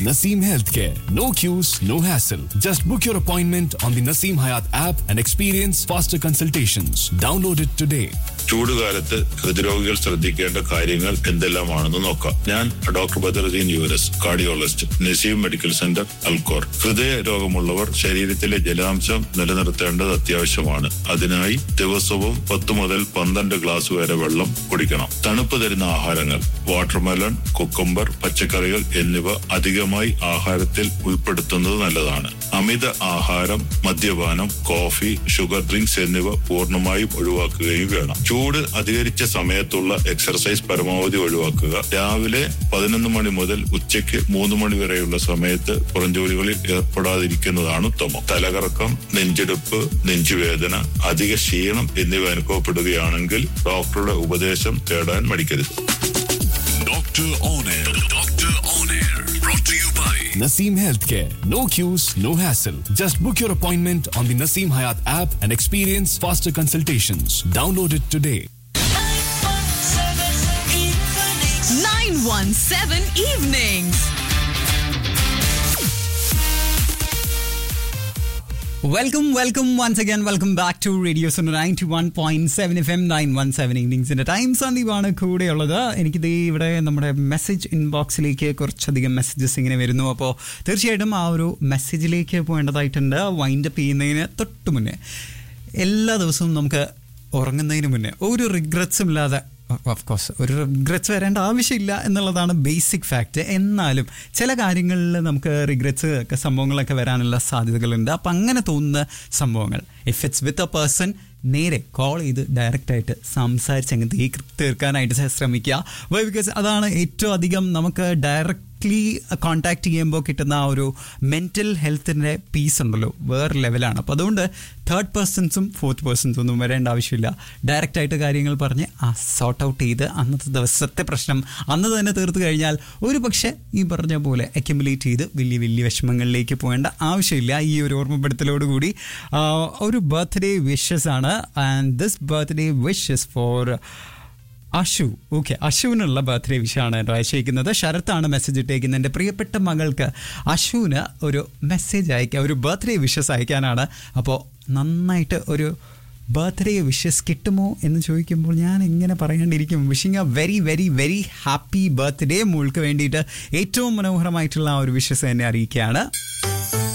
Naseem Healthcare. No queues, no hassle. Just book your appointment on the Naseem Hayat app and experience faster consultations. Download it today. ചൂടുകാലത്ത് ഹൃദ്രോഗികൾ ശ്രദ്ധിക്കേണ്ട കാര്യങ്ങൾ എന്തെല്ലാമാണെന്ന് നോക്കാം ഞാൻ doctor Badaruddin യുവരസ് cardiologist Naseem medical centre Al Khor ഹൃദയ രോഗമുള്ളവർ ശരീരത്തിലെ ജലാംശം നിലനിർത്തേണ്ടത് അത്യാവശ്യമാണ് അതിനായി ദിവസവും പത്ത് മുതൽ പന്ത്രണ്ട് ഗ്ലാസ് വരെ വെള്ളം കുടിക്കണം തണുപ്പ് തരുന്ന ആഹാരങ്ങൾ വാട്ടർമെലൺ കുക്കമ്പർ പച്ചക്കറികൾ എന്നിവ അധികമായി ആഹാരത്തിൽ ഉൾപ്പെടുത്തുന്നത് നല്ലതാണ് അമിത ആഹാരം മദ്യപാനം കോഫി ഷുഗർ ഡ്രിങ്ക്സ് എന്നിവ പൂർണ്ണമായും ഒഴിവാക്കുകയും വേണം ചൂട് അധികരിച്ച സമയത്തുള്ള എക്സർസൈസ് പരമാവധി ഒഴിവാക്കുക രാവിലെ പതിനൊന്ന് മണി മുതൽ ഉച്ചയ്ക്ക് മൂന്ന് മണി വരെയുള്ള സമയത്ത് പുറംജോലികളിൽ ഏർപ്പെടാതിരിക്കുന്നതാണ് ഉത്തമം തലകറക്കം നെഞ്ചെടുപ്പ് നെഞ്ചുവേദന അധിക ക്ഷീണം എന്നിവ അനുഭവപ്പെടുകയാണെങ്കിൽ ഡോക്ടറുടെ ഉപദേശം തേടാൻ മടിക്കരുത് Doctor On Air. Doctor On Air. Brought to you by Naseem Healthcare. No queues, no hassle. Just book your appointment on the Naseem Hayat app and experience faster consultations. Download it today. 917 Evenings. Welcome welcome once again welcome back to radio ninety one point seven F M nine one seven ഈവനിങ്സിന്റെ time സന്ദീപാണ് കൂടെയുള്ളത് എനിക്കിത് ഇവിടെ നമ്മുടെ message ഇൻബോക്സിലേക്ക് കുറച്ചധികം messages ഇങ്ങനെ വരുന്നു അപ്പോൾ തീർച്ചയായിട്ടും ആ ഒരു മെസ്സേജിലേക്ക് പോകേണ്ടതായിട്ടുണ്ട് വൈൻഡപ്പ് ചെയ്യുന്നതിന് തൊട്ട് മുന്നേ എല്ലാ ദിവസവും നമുക്ക് ഉറങ്ങുന്നതിന് മുന്നേ ഒരു റിഗ്രറ്റ്സും ഇല്ലാതെ ഓഫ് കോഴ്സ് ഒരു റിഗ്രറ്റ്സ് വരേണ്ട ആവശ്യമില്ല എന്നുള്ളതാണ് ബേസിക് ഫാക്റ്റ് എന്നാലും ചില കാര്യങ്ങളിൽ നമുക്ക് റിഗ്രറ്റ്സ് ഒക്കെ സംഭവങ്ങളൊക്കെ വരാനുള്ള സാധ്യതകളുണ്ട് അപ്പം അങ്ങനെ തോന്നുന്ന സംഭവങ്ങൾ if it's with a person നേരെ കോൾ ചെയ്ത് ഡയറക്റ്റ് ആയിട്ട് സംസാരിച്ച് അങ്ങ് തീ തീർക്കാനായിട്ട് ശ്രമിക്കുക വൈ ബിക്കോസ് അതാണ് ഏറ്റവും അധികം നമുക്ക് ഡയറക്റ്റ്ലി കോൺടാക്ട് ചെയ്യുമ്പോൾ കിട്ടുന്ന ആ ഒരു മെൻറ്റൽ ഹെൽത്തിൻ്റെ പീസ് ഉണ്ടല്ലോ വേറെ ലെവലാണ് അപ്പോൾ അതുകൊണ്ട് തേർഡ് പേഴ്സൺസും ഫോർത്ത് പേഴ്സൺസും ഒന്നും വരേണ്ട ആവശ്യമില്ല ഡയറക്റ്റ് ആയിട്ട് കാര്യങ്ങൾ പറഞ്ഞ് ആ സോർട്ട് ഔട്ട് ചെയ്ത് അന്നത്തെ ദിവസത്തെ പ്രശ്നം അന്ന് തന്നെ തീർത്ത് കഴിഞ്ഞാൽ ഒരു പക്ഷേ ഈ പറഞ്ഞ പോലെ അക്യുമുലേറ്റ് ചെയ്ത് വലിയ വലിയ വിഷമങ്ങളിലേക്ക് പോകേണ്ട ആവശ്യമില്ല ഈ ഒരു ഓർമ്മപ്പെടുത്തലോടുകൂടി ആ, ഒരു ബർത്ത്ഡേ വിഷസ് ആണ് and this birthday wishes for Ashu okay അശുവിനുള്ള ബർത്ത്ഡേ വിഷാണ് കേട്ടോ അയച്ചേക്കുന്നത് ശരത്താണ് മെസ്സേജ് ഇട്ടേക്കുന്നത് എൻ്റെ പ്രിയപ്പെട്ട മകൾക്ക് അശുവിന് ഒരു മെസ്സേജ് അയക്കുക ഒരു ബർത്ത്ഡേ വിഷസ് അയക്കാനാണ് അപ്പോൾ നന്നായിട്ട് ഒരു ബർത്ത്ഡേ വിഷസ് കിട്ടുമോ എന്ന് ചോദിക്കുമ്പോൾ ഞാൻ എങ്ങനെ പറയേണ്ടിയിരിക്കും wishing a very very very happy birthday മോൾക്ക് വേണ്ടിയിട്ട് ഏറ്റവും മനോഹരമായിട്ടുള്ള ആ ഒരു വിഷസ് എന്നെ അറിയിക്കുകയാണ്